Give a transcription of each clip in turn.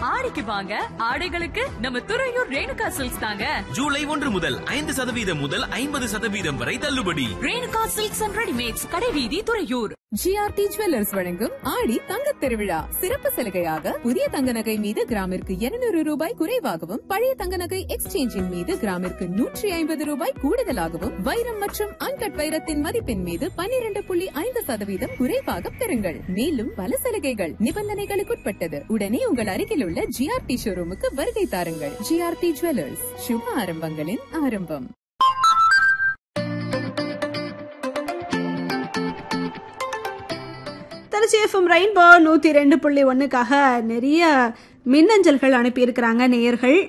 ஆடிக்கு வாங்க ஆடைகளுக்கு நம்ம துறையூர் ரேணுகா சில்க்ஸ் தாங்க ஜூலை ஒன்று முதல் ஐந்து சதவீதம் முதல் ஐம்பது சதவீதம் வரை தள்ளுபடி ரேணுகா சில்க்ஸ் அண்ட் ரெடிமேட்ஸ் கடைவீதி துறையூர் ஜிஆர்டி ஜுவல்லர்ஸ் வழங்கும் ஆடி தங்கத் திருவிழா சிறப்பு சலுகையாக புதிய தங்க நகை மீது கிராமிற்கு 200 ரூபாய் குறைவாகவும் பழைய தங்க நகை எக்ஸ்சேஞ்சின் மீது கிராமிற்கு நூற்றி ஐம்பது ரூபாய் கூடுதலாகவும் வைரம் மற்றும் அன்கட் வைரத்தின் மதிப்பின் மீது 12.5% புள்ளி ஐந்து சதவீதம் குறைவாக பெறுங்கள் மேலும் பல சலுகைகள் நிபந்தனைகளுக்குட்பட்டது உடனே உங்கள் அருகில் உள்ள ஜிஆர்டி ஷோரூமுக்கு வருகை தாருங்கள் ஜிஆர்டி ஜுவல்லர்ஸ் சுப ஆரம்பங்களின் ஆரம்பம் திருச்சி எஃப்எம் ரெயின்போ நூற்றி ரெண்டு புள்ளி ஒன்றுக்காக நிறைய மின்னஞ்சல்கள் அனுப்பியிருக்கிறாங்க நேயர்கள்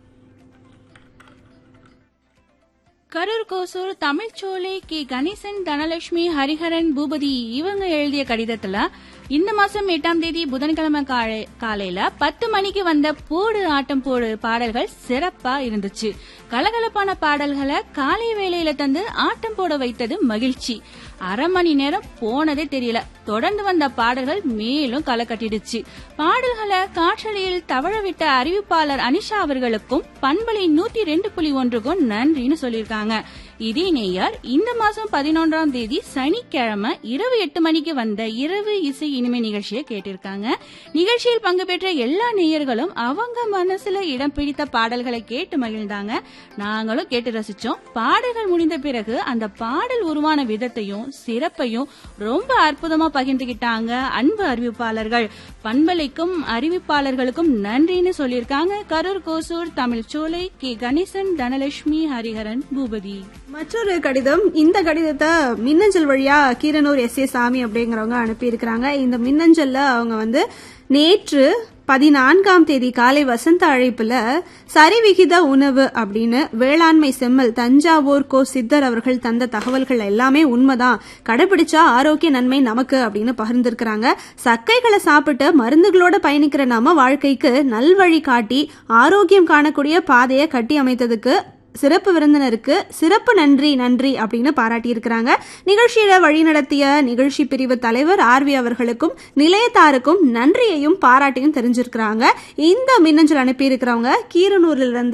கரூர் கோசூர் தமிழ்ச்சோலை கே கணேசன் தனலட்சுமி ஹரிஹரன் பூபதி இவங்க எழுதிய கடிதத்துல இந்த மாசம் எட்டாம் தேதி புதன்கிழமை காலை- காலையில பத்து மணிக்கு வந்த போடு ஆட்டம் போடு பாடல்கள் சிறப்பா இருந்துச்சு கலகலப்பான பாடல்களை காலை வேளையில தந்து ஆட்டம் போட வைத்தது மகிழ்ச்சி அரை மணி நேரம் போனதே தெரியல தொடர்ந்து வந்த பாடல்கள் மேலும் களை கட்டிடுச்சு பாடல்களை காற்றலையில் தவழ விட்ட அறிவிப்பாளர் அனிஷா அவர்களுக்கும் பண்பலை நூத்தி ரெண்டு புள்ளி ஒன்றுக்கும் நன்றின்னு சொல்லியிருக்காங்க இதே நேயர் இந்த மாசம் பதினொன்றாம் தேதி சனிக்கிழமை இரவு எட்டு மணிக்கு வந்த இரவு இசை இனிமை நிகழ்ச்சியை கேட்டிருக்காங்க நிகழ்ச்சியில் பங்கு பெற்ற எல்லா நேயர்களும் அவங்க மனசுல இடம் பிடித்த பாடல்களை கேட்டு மகிழ்ந்தாங்க நாங்களும் கேட்டு ரசிச்சோம் பாடல்கள் முடிந்த பிறகு அந்த பாடல் உருவான விதத்தையும் சிறப்பையும் ரொம்ப அற்புதமா பகிர்ந்துகிட்டாங்க அன்பு அறிவிப்பாளர்கள் பண்பலைக்கும் அறிவிப்பாளர்களுக்கும் நன்றின்னு சொல்லியிருக்காங்க கரூர் கோசூர் தமிழ் சோலை கே கணேசன் தனலட்சுமி ஹரிஹரன் பூபதி மற்றொரு கடிதம் இந்த கடிதத்தை மின்னஞ்சல் வழியா கீரனூர் எஸ் ஏ சாமி அப்படிங்கிறவங்க அனுப்பியிருக்கிறாங்க இந்த மின்னஞ்சல்ல அவங்க வந்து நேற்று பதினான்காம் தேதி காலை வசந்த அழைப்புல சரிவிகித உணவு அப்படின்னு வேளாண்மை செம்மல் தஞ்சாவூர் கோ சித்தர் அவர்கள் தந்த தகவல்கள் எல்லாமே உண்மைதான் கடைபிடிச்சா ஆரோக்கிய நன்மை நமக்கு அப்படின்னு பகிர்ந்திருக்கிறாங்க சக்கைகளை சாப்பிட்டு மருந்துகளோட பயணிக்கிற நம்ம வாழ்க்கைக்கு நல்வழி காட்டி ஆரோக்கியம் காணக்கூடிய பாதையை கட்டி அமைத்ததுக்கு சிறப்பு விருந்தினருக்கு சிறப்பு நன்றி நன்றி அப்படின்னு பாராட்டியிருக்கிறாங்க நிகழ்ச்சியில வழிநடத்திய நிகழ்ச்சி பிரிவு தலைவர் ஆர்வி அவர்களுக்கும் நிலையத்தாருக்கும் நன்றியையும் பாராட்டியும் தெரிஞ்சிருக்கிறாங்க இந்த மின்னஞ்சல் அனுப்பியிருக்கிறவங்க கீரனூர்ல இருந்து